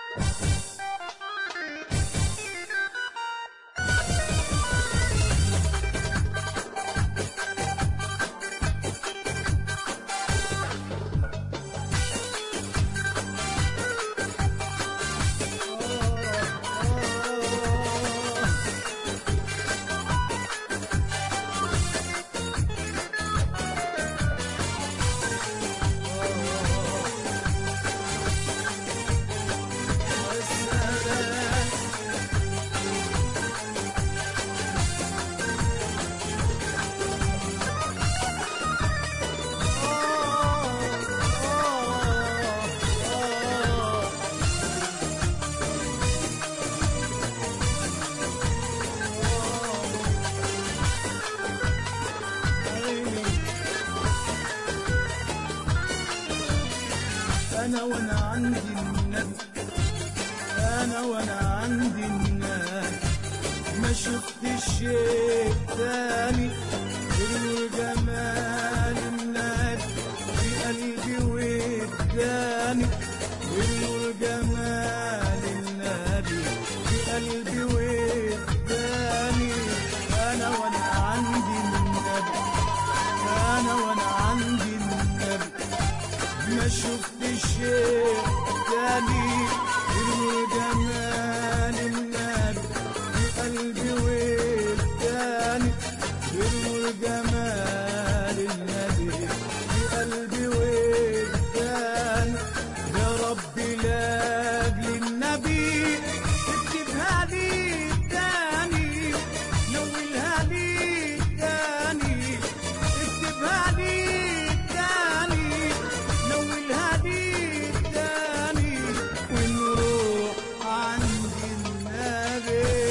انا وانا عندي النبي انا وانا عندي النبي ما شفت شيء تاني غير جمال النبي في قلبي واداني غير جمال النبي في قلبي واداني انا وانا عندي النبي انا وانا عندي النبي ما شفت شيء تاني غير جمال النبي في قلبي واداني غير جمال النبي في قلبي واداني يا رب لاجل النبي اكتبها لي تاني نولها لي تاني اكتبها لي تاني نولها لي تاني ونروح عند النبي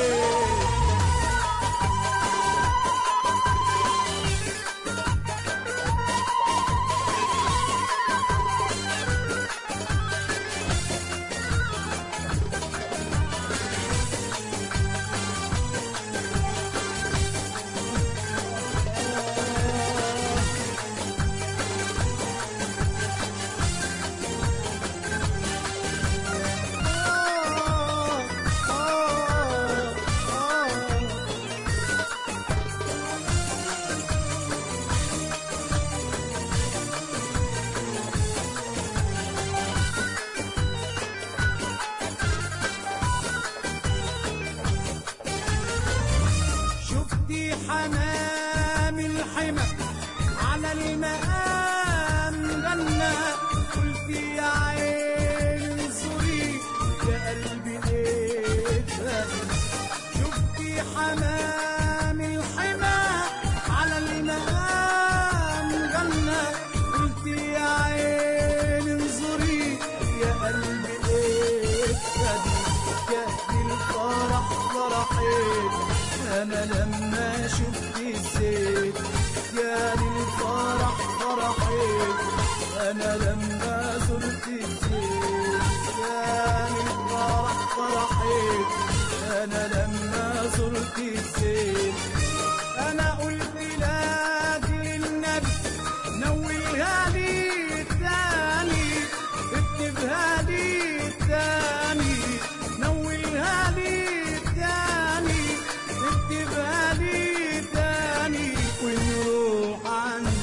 شفتي حمام الحمى على المقام غنى قلتي يا عين انصري يا قلبي ايه شفتي حمام الحمى على المقام غنى قلتي يا عين انظري يا قلبي ايه كهدي الفرح فرحين انا لما شفت الزيت جالي الفرح فرحين انا لما زرت الزيت جالي الفرح فرحين انا لما زرت الزيت انا قلت لاجل النبي نولها لي تاني اكتبها لي تاني نولها لي تاني اكتبها لي تاني ونروح عند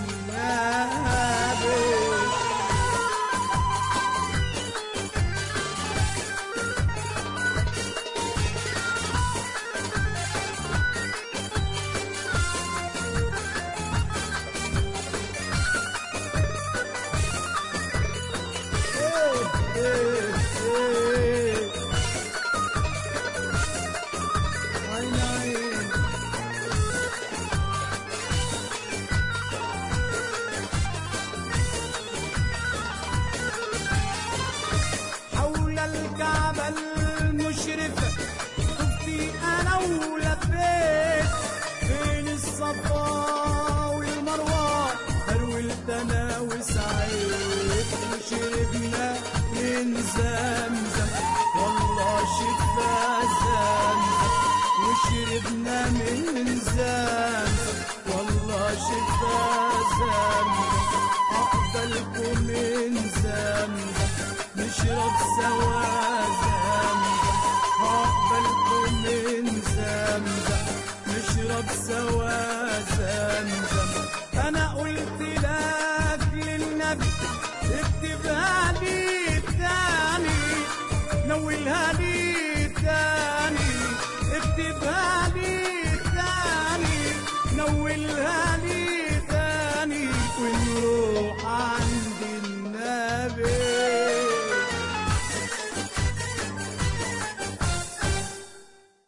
النبي عين عين حول الكعبة المشرفة خفتي أنا ولبيت بين الصفا والمروة هرولت أنا وسعيت وشربنا من زمزم والله شفا زمزم وشربنا من زمزم والله شفا زمزم أقبلكم من زمزم نشرب سوا نشرب سوا زمزم انا قلت لك للنبي اكتبها لي تاني نولها لي تاني اكتبها